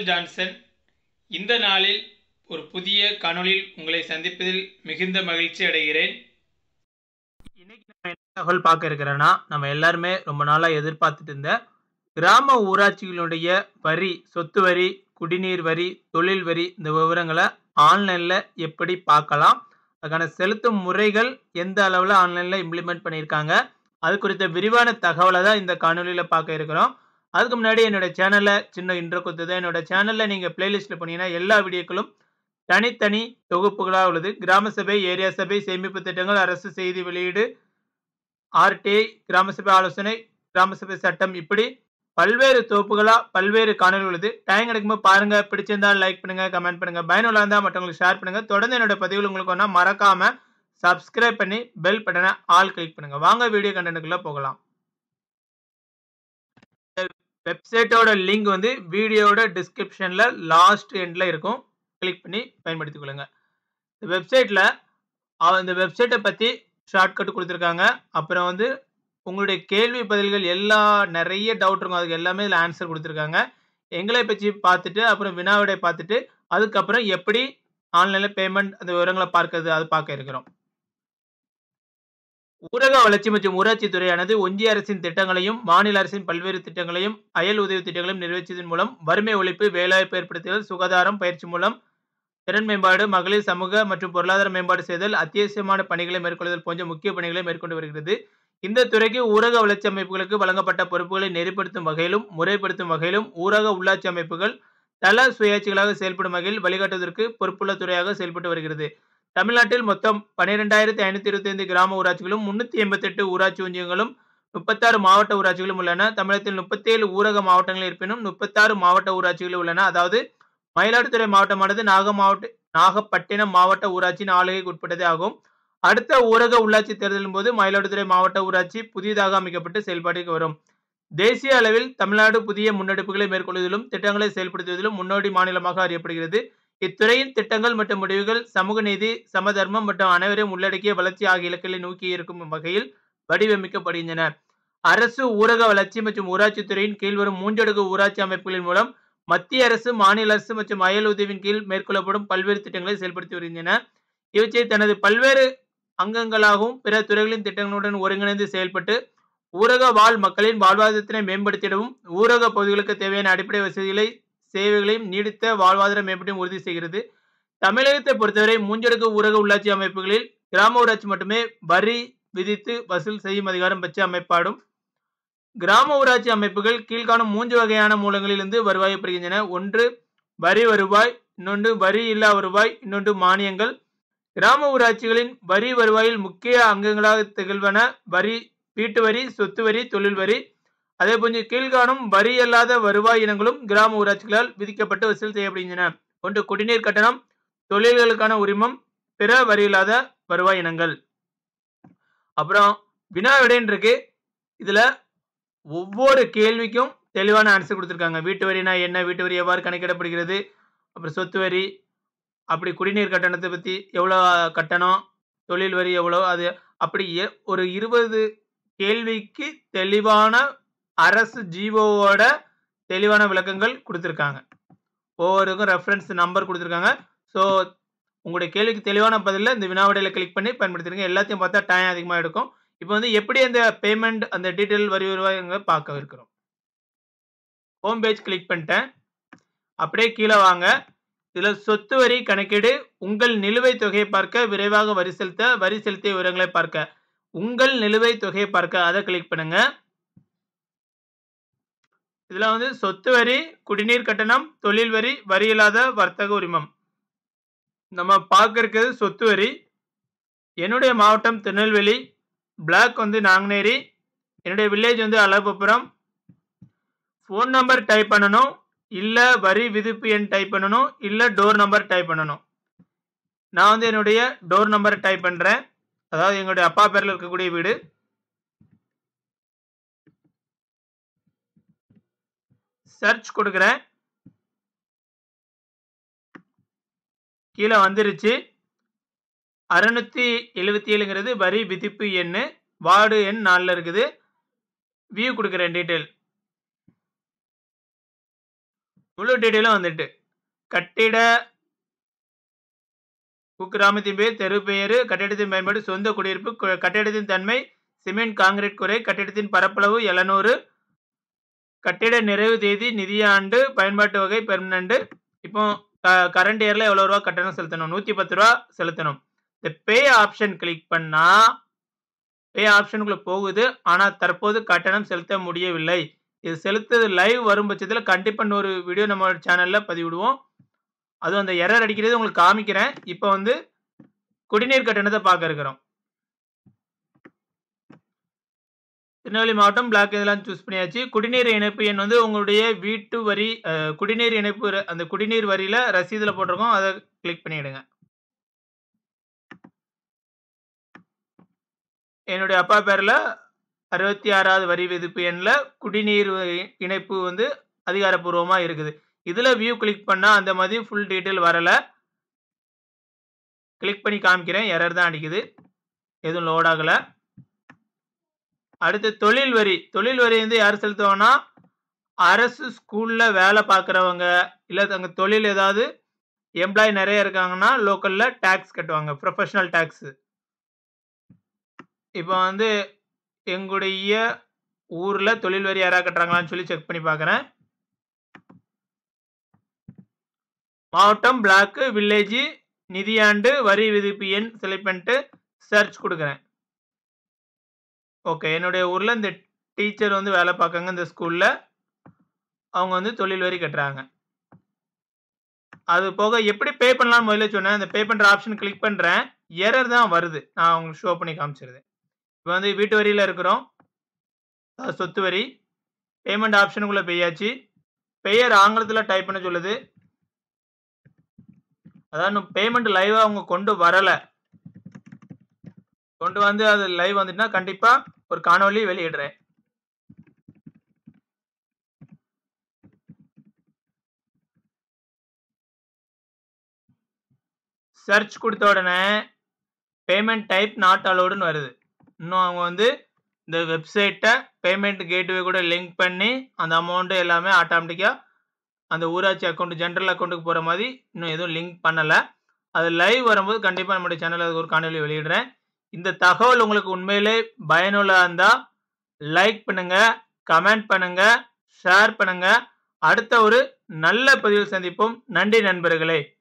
Michael Johnson இந்த நாளில் ஒரு புதிய காணொளியில் உங்களை சந்திப்பதில் மிகுந்த மகிழ்ச்சி அடைகிறேன் இன்னைக்கு நம்ம என்ன தகவல் பார்க்க இருக்கிறோன்னா நம்ம எல்லாருமே ரொம்ப நாளாக எதிர்பார்த்துட்டு இருந்த கிராம ஊராட்சிகளுடைய வரி சொத்து வரி குடிநீர் வரி தொழில் வரி இந்த விவரங்களை ஆன்லைனில் எப்படி பார்க்கலாம் அதுக்கான செலுத்தும் முறைகள் எந்த அளவில் ஆன்லைனில் இம்ப்ளிமெண்ட் பண்ணியிருக்காங்க அது குறித்த விரிவான தகவலை தான் இந்த காணொலியில் பார்க்க இருக்கிறோம் அதுக்கு முன்னாடி என்னோட சேனலில் சின்ன இன்ட்ரோ கொடுத்தது என்னோட சேனலில் நீங்கள் பிளேலிஸ்ட்டில் போனீங்கன்னா எல்லா வீடியோக்களும் தனித்தனி தொகுப்புகளாக உள்ளது கிராம சபை ஏரியா சபை சேமிப்பு திட்டங்கள் அரசு செய்தி வெளியீடு ஆர்டிஐ கிராம சபை ஆலோசனை கிராம சபை சட்டம் இப்படி பல்வேறு தொகுப்புகளா பல்வேறு காணொலி உள்ளது டைம் கிடைக்கும்போது பாருங்க பிடிச்சிருந்தா லைக் பண்ணுங்க கமெண்ட் பண்ணுங்க பயனுள்ள இருந்தா மற்றவங்களுக்கு ஷேர் பண்ணுங்க தொடர்ந்து என்னோட பதிவுகள் உங்களுக்கு ஒன்றா மறக்காம சப்ஸ்கிரைப் பண்ணி பெல் பட்டனை ஆல் கிளிக் பண்ணுங்க வாங்க வீடியோ கண்டென்ட்டுக்குள்ள போகலாம் வெப்சைட்டோட லிங்க் வந்து வீடியோட டிஸ்கிரிப்ஷன்ல லாஸ்ட் எண்ட்ல இருக்கும் கிளிக் பண்ணி பயன்படுத்திக் கொள்ளுங்க இந்த வெப்சைட்ல இந்த வெப்சைட்டை பத்தி ஷார்ட்கட் கொடுத்துருக்காங்க அப்புறம் வந்து உங்களுடைய கேள்வி பதில்கள் எல்லா நிறைய டவுட் இருக்கும் அதுக்கு எல்லாமே இதில் ஆன்சர் கொடுத்துருக்காங்க எங்களை பற்றி பார்த்துட்டு அப்புறம் வினாவிடை பார்த்துட்டு அதுக்கப்புறம் எப்படி ஆன்லைனில் பேமெண்ட் அந்த விவரங்களை பார்க்கறது அது பார்க்க இருக்கிறோம் ஊரக வளர்ச்சி மற்றும் ஊராட்சி துறையானது ஒன்றிய அரசின் திட்டங்களையும் மாநில அரசின் பல்வேறு திட்டங்களையும் அயல் உதவி திட்டங்களையும் நிறைவேற்றியதன் மூலம் வறுமை ஒழிப்பு வேலைவாய்ப்பு ஏற்படுத்துதல் சுகாதாரம் பயிற்சி மூலம் திறன் மேம்பாடு மகளிர் சமூக மற்றும் பொருளாதார மேம்பாடு செய்தல் அத்தியாவசியமான பணிகளை மேற்கொள்ளுதல் போன்ற முக்கிய பணிகளை மேற்கொண்டு வருகிறது இந்த துறைக்கு ஊரக வளர்ச்சி அமைப்புகளுக்கு வழங்கப்பட்ட பொறுப்புகளை நெறிப்படுத்தும் வகையிலும் முறைப்படுத்தும் வகையிலும் ஊரக உள்ளாட்சி அமைப்புகள் தல சுயாட்சிகளாக செயல்படும் வகையில் வழிகாட்டுவதற்கு பொறுப்புள்ள துறையாக செயல்பட்டு வருகிறது தமிழ்நாட்டில் மொத்தம் பன்னிரெண்டாயிரத்தி ஐநூத்தி இருபத்தி ஐந்து கிராம ஊராட்சிகளும் முன்னூத்தி எண்பத்தி எட்டு ஊராட்சி ஒன்றியங்களும் முப்பத்தாறு மாவட்ட ஊராட்சிகளும் உள்ளன தமிழகத்தில் முப்பத்தி ஏழு ஊரக மாவட்டங்கள் இருப்பினும் முப்பத்தாறு மாவட்ட ஊராட்சிகள் உள்ளன அதாவது மயிலாடுதுறை மாவட்டமானது நாக மாவட்ட நாகப்பட்டினம் மாவட்ட ஊராட்சியின் ஆளுகைக்கு உட்பட்டதே ஆகும் அடுத்த ஊரக உள்ளாட்சி தேர்தலின் போது மயிலாடுதுறை மாவட்ட ஊராட்சி புதிதாக அமைக்கப்பட்டு செயல்பாட்டுக்கு வரும் தேசிய அளவில் தமிழ்நாடு புதிய முன்னெடுப்புகளை மேற்கொள்வதிலும் திட்டங்களை செயல்படுத்துவதிலும் முன்னோடி மாநிலமாக அறியப்படுகிறது இத்துறையின் திட்டங்கள் மற்றும் முடிவுகள் சமூக நீதி சமதர்மம் மற்றும் அனைவரையும் உள்ளடக்கிய வளர்ச்சி ஆகிய இலக்குகளை நோக்கி இருக்கும் வகையில் வடிவமைக்கப்படுகின்றன அரசு ஊரக வளர்ச்சி மற்றும் ஊராட்சி துறையின் கீழ் வரும் மூன்றடுக்கு ஊராட்சி அமைப்புகளின் மூலம் மத்திய அரசு மாநில அரசு மற்றும் அயல் உதவியின் கீழ் மேற்கொள்ளப்படும் பல்வேறு திட்டங்களை செயல்படுத்தி வருகின்றன இவற்றை தனது பல்வேறு அங்கங்களாகவும் பிற துறைகளின் திட்டங்களுடன் ஒருங்கிணைந்து செயல்பட்டு ஊரக வாழ் மக்களின் வாழ்வாதாரத்தினை மேம்படுத்திடவும் ஊரக பகுதிகளுக்கு தேவையான அடிப்படை வசதிகளை சேவைகளையும் நீடித்த வாழ்வாதார மேம்பட்டையும் உறுதி செய்கிறது தமிழகத்தை பொறுத்தவரை மூன்றடுக்கு ஊரக உள்ளாட்சி அமைப்புகளில் கிராம ஊராட்சி மட்டுமே வரி விதித்து வசூல் செய்யும் அதிகாரம் பெற்ற அமைப்பாடும் கிராம ஊராட்சி அமைப்புகள் கீழ்காணும் மூன்று வகையான மூலங்களிலிருந்து வருவாயை பெறுகின்றன ஒன்று வரி வருவாய் இன்னொன்று வரி இல்லா வருவாய் இன்னொன்று மானியங்கள் கிராம ஊராட்சிகளின் வரி வருவாயில் முக்கிய அங்கங்களாக திகழ்வன வரி வீட்டு வரி சொத்து வரி தொழில் வரி அதே போன்று கீழ்காணும் வரி அல்லாத வருவாய் இனங்களும் கிராம ஊராட்சிகளால் விதிக்கப்பட்டு வசூல் செய்யப்படுகின்றன ஒன்று குடிநீர் கட்டணம் தொழில்களுக்கான உரிமம் பிற வரி இல்லாத வருவாய் இனங்கள் அப்புறம் வினா விடைன்னு இருக்கு இதுல ஒவ்வொரு கேள்விக்கும் தெளிவான ஆன்சர் கொடுத்துருக்காங்க வீட்டு வரினா என்ன வீட்டு வரி எவ்வாறு கணக்கிடப்படுகிறது அப்புறம் சொத்து வரி அப்படி குடிநீர் கட்டணத்தை பற்றி எவ்வளோ கட்டணம் தொழில் வரி எவ்வளோ அது அப்படி ஒரு இருபது கேள்விக்கு தெளிவான அரசு ஜீவோவோட தெளிவான விளக்கங்கள் கொடுத்துருக்காங்க ஒவ்வொருக்கும் ரெஃபரன்ஸ் நம்பர் கொடுத்துருக்காங்க ஸோ உங்களுடைய கேள்விக்கு தெளிவான பதிலில் இந்த வினாவிடையில் கிளிக் பண்ணி பயன்படுத்திருங்க எல்லாத்தையும் பார்த்தா டைம் அதிகமாக எடுக்கும் இப்போ வந்து எப்படி அந்த பேமெண்ட் அந்த டீட்டெயில் வரி வருவாய்ங்க பார்க்க இருக்கிறோம் ஹோம் பேஜ் கிளிக் பண்ணிட்டேன் அப்படியே கீழே வாங்க இதில் சொத்து வரி கணக்கீடு உங்கள் நிலுவைத் தொகையை பார்க்க விரைவாக வரி செலுத்த வரி செலுத்திய விவரங்களை பார்க்க உங்கள் நிலுவைத் தொகையை பார்க்க அதை கிளிக் பண்ணுங்க இதில் வந்து சொத்து வரி குடிநீர் கட்டணம் தொழில் வரி வரி இல்லாத வர்த்தக உரிமம் நம்ம பார்க்க இருக்கிறது சொத்து வரி என்னுடைய மாவட்டம் திருநெல்வேலி பிளாக் வந்து நாங்குநேரி என்னுடைய வில்லேஜ் வந்து அலப்புப்புறம் ஃபோன் நம்பர் டைப் பண்ணணும் இல்லை வரி விதிப்பு எண் டைப் பண்ணணும் இல்லை டோர் நம்பர் டைப் பண்ணணும் நான் வந்து என்னுடைய டோர் நம்பர் டைப் பண்ணுறேன் அதாவது எங்களுடைய அப்பா பேரில் இருக்கக்கூடிய வீடு சர்ச் கொடுக்குறேன் கீழே வந்துருச்சு அறுநூத்தி எழுபத்தி ஏழுங்கிறது வரி விதிப்பு எண் வார்டு எண் நாலில் இருக்குது வியூ கொடுக்குறேன் டீட்டெயில் முழு டீட்டெயிலும் வந்துட்டு கட்டிட குக்கிராமத்தின் பேர் தெரு பெயர் கட்டிடத்தின் பயன்பாடு சொந்த குடியிருப்பு கு- கட்டிடத்தின் தன்மை சிமெண்ட் காங்கிரீட் குறை கட்டிடத்தின் பரப்பளவு எழுநூறு கட்டிட நிறைவு தேதி நிதியாண்டு பயன்பாட்டு வகை பெர்மனண்ட் இப்போ கரண்ட் இயர்ல எவ்வளவு ரூபா கட்டணம் செலுத்தணும் நூத்தி பத்து ரூபா செலுத்தணும் இந்த பே ஆப்ஷன் கிளிக் பண்ணா பே ஆப்ஷனுக்குள்ள போகுது ஆனா தற்போது கட்டணம் செலுத்த முடியவில்லை இது செலுத்தது லைவ் வரும் பட்சத்தில் கண்டிப்பா இன்னொரு வீடியோ நம்ம சேனல்ல பதிவிடுவோம் அதுவும் அந்த எரர் அடிக்கிறது உங்களுக்கு காமிக்கிறேன் இப்போ வந்து குடிநீர் கட்டணத்தை பார்க்க இருக்கிறோம் திருநெல்வேலி மாவட்டம் பிளாக் இதெல்லாம் சூஸ் பண்ணியாச்சு குடிநீர் இணைப்பு எண் வந்து உங்களுடைய வீட்டு வரி அஹ், குடிநீர் இணைப்பு ர- அந்த குடிநீர் வரியில ரசீதுல போட்டிருக்கோம் அதை கிளிக் பண்ணிடுங்க என்னுடைய அப்பா பேர்ல அறுபத்தி ஆறாவது வரி விதிப்பு எண்ணில் குடிநீர் வ- இணைப்பு வந்து அதிகாரப்பூர்வமா இருக்குது இதுல வியூ கிளிக் பண்ணா அந்த மாதிரி ஃபுல் டீட்டெயில் வரல கிளிக் பண்ணி காமிக்கிறேன் எரர் தான் அடிக்குது எதுவும் லோட் ஆகல அடுத்து தொழில் வரி தொழில் வரி வந்து யார் செலுத்துவாங்கன்னா அரசு ஸ்கூல்ல வேலை பார்க்குறவங்க இல்லை அங்கே தொழில் ஏதாவது எம்ப்ளாய் நிறைய இருக்காங்கன்னா லோக்கல்ல டேக்ஸ் கட்டுவாங்க ப்ரொஃபஷனல் டேக்ஸ் இப்போ வந்து எங்களுடைய ஊர்ல தொழில் வரி யாராவது கட்டுறாங்களான்னு சொல்லி செக் பண்ணி பார்க்குறேன் மாவட்டம் பிளாக் வில்லேஜ் நிதியாண்டு வரி விதிப்பு எண் செலக்ட் பண்ணிட்டு சர்ச் கொடுக்குறேன் ஓகே என்னுடைய ஊரில் இந்த டீச்சர் வந்து வேலை பார்க்காங்க இந்த ஸ்கூலில் அவங்க வந்து தொழில் வரி கட்டுறாங்க அது போக எப்படி பே பண்ணலாம் முதல்ல சொன்னேன் அந்த பே பண்ணுற ஆப்ஷன் கிளிக் பண்ணுறேன் எரர் தான் வருது நான் உங்களுக்கு ஷோ பண்ணி காமிச்சிருந்தேன் இப்போ வந்து வீட்டு வரியில் இருக்கிறோம் அதாவது சொத்து வரி பேமெண்ட் ஆப்ஷனுக்குள்ளே பெய்யாச்சு பெயர் ஆங்கிலத்தில் டைப் பண்ண சொல்லுது அதாவது பேமெண்ட் லைவாக அவங்க கொண்டு வரலை கொண்டு வந்து அது லைவ் வந்துட்டுனா கண்டிப்பாக ஒரு காணொளி வெளியிடுறேன் சர்ச் கொடுத்த உடனே பேமெண்ட் டைப் நாட் அலோடுன்னு வருது இன்னும் அவங்க வந்து இந்த வெப்சைட்டை பேமெண்ட் கேட்வே கூட லிங்க் பண்ணி அந்த அமௌண்ட்டு எல்லாமே ஆட்டோமேட்டிக்காக அந்த ஊராட்சி அக்கௌண்ட் ஜென்ரல் அக்கௌண்ட்டுக்கு போகிற மாதிரி இன்னும் எதுவும் லிங்க் பண்ணலை அது லைவ் வரும்போது கண்டிப்பாக நம்முடைய சேனலில் அதுக்கு ஒரு காணொலி வெளியிடுறேன் இந்த தகவல் உங்களுக்கு உண்மையிலே பயனுள்ளதாக இருந்தால் லைக் பண்ணுங்க கமெண்ட் பண்ணுங்க ஷேர் பண்ணுங்க அடுத்த ஒரு நல்ல பதிவில் சந்திப்போம் நன்றி நண்பர்களே